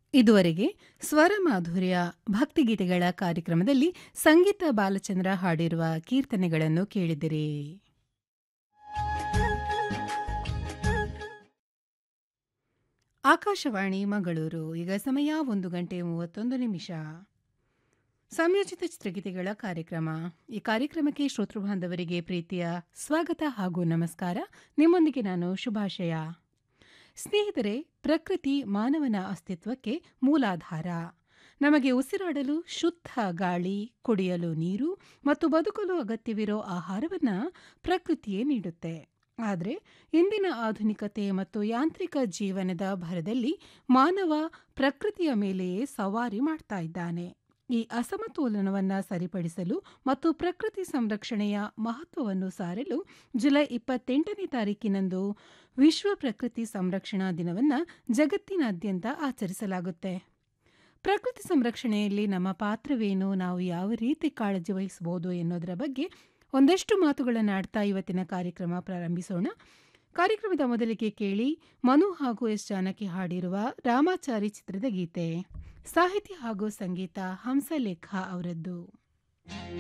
ಇದುವರೆಗೆ ಸ್ವರ ಮಾಧುರ್ಯ ಭಕ್ತಿಗೀತೆಗಳ ಕಾರ್ಯಕ್ರಮದಲ್ಲಿ ಸಂಗೀತ ಬಾಲಚಂದ್ರ ಹಾಡಿರುವ ಕೀರ್ತನೆಗಳನ್ನು ಕೇಳಿದಿರಿ ಆಕಾಶವಾಣಿ ಮಂಗಳೂರು ಈಗ ಸಮಯ ಒಂದು ಗಂಟೆ ಮೂವತ್ತೊಂದು ನಿಮಿಷ ಸಂಯೋಜಿತ ಚಿತ್ರಗೀತೆಗಳ ಕಾರ್ಯಕ್ರಮ ಈ ಕಾರ್ಯಕ್ರಮಕ್ಕೆ ಶ್ರೋತೃ ಬಾಂಧವರಿಗೆ ಪ್ರೀತಿಯ ಸ್ವಾಗತ ಹಾಗೂ ನಮಸ್ಕಾರ ನಿಮ್ಮೊಂದಿಗೆ ನಾನು ಶುಭಾಶಯ ಸ್ನೇಹಿತರೆ ಪ್ರಕೃತಿ ಮಾನವನ ಅಸ್ತಿತ್ವಕ್ಕೆ ಮೂಲಾಧಾರ ನಮಗೆ ಉಸಿರಾಡಲು ಶುದ್ಧ ಗಾಳಿ ಕುಡಿಯಲು ನೀರು ಮತ್ತು ಬದುಕಲು ಅಗತ್ಯವಿರೋ ಆಹಾರವನ್ನು ಪ್ರಕೃತಿಯೇ ನೀಡುತ್ತೆ ಆದರೆ ಇಂದಿನ ಆಧುನಿಕತೆ ಮತ್ತು ಯಾಂತ್ರಿಕ ಜೀವನದ ಭರದಲ್ಲಿ ಮಾನವ ಪ್ರಕೃತಿಯ ಮೇಲೆಯೇ ಸವಾರಿ ಮಾಡ್ತಾ ಇದ್ದಾನೆ ಈ ಅಸಮತೋಲನವನ್ನು ಸರಿಪಡಿಸಲು ಮತ್ತು ಪ್ರಕೃತಿ ಸಂರಕ್ಷಣೆಯ ಮಹತ್ವವನ್ನು ಸಾರಲು ಜುಲೈ ಇಪ್ಪತ್ತೆಂಟನೇ ತಾರೀಕಿನಂದು ವಿಶ್ವ ಪ್ರಕೃತಿ ಸಂರಕ್ಷಣಾ ದಿನವನ್ನು ಜಗತ್ತಿನಾದ್ಯಂತ ಆಚರಿಸಲಾಗುತ್ತೆ ಪ್ರಕೃತಿ ಸಂರಕ್ಷಣೆಯಲ್ಲಿ ನಮ್ಮ ಪಾತ್ರವೇನು ನಾವು ಯಾವ ರೀತಿ ಕಾಳಜಿ ವಹಿಸಬಹುದು ಎನ್ನುವುದರ ಬಗ್ಗೆ ಒಂದಷ್ಟು ಮಾತುಗಳನ್ನು ಆಡ್ತಾ ಇವತ್ತಿನ ಕಾರ್ಯಕ್ರಮ ಪ್ರಾರಂಭಿಸೋಣ ಕಾರ್ಯಕ್ರಮದ ಮೊದಲಿಗೆ ಕೇಳಿ ಮನು ಹಾಗೂ ಎಸ್ ಜಾನಕಿ ಹಾಡಿರುವ ರಾಮಾಚಾರಿ ಚಿತ್ರದ ಗೀತೆ ಸಾಹಿತ್ಯ ಹಾಗೂ ಸಂಗೀತ ಹಂಸಲೇಖ ಅವರದ್ದು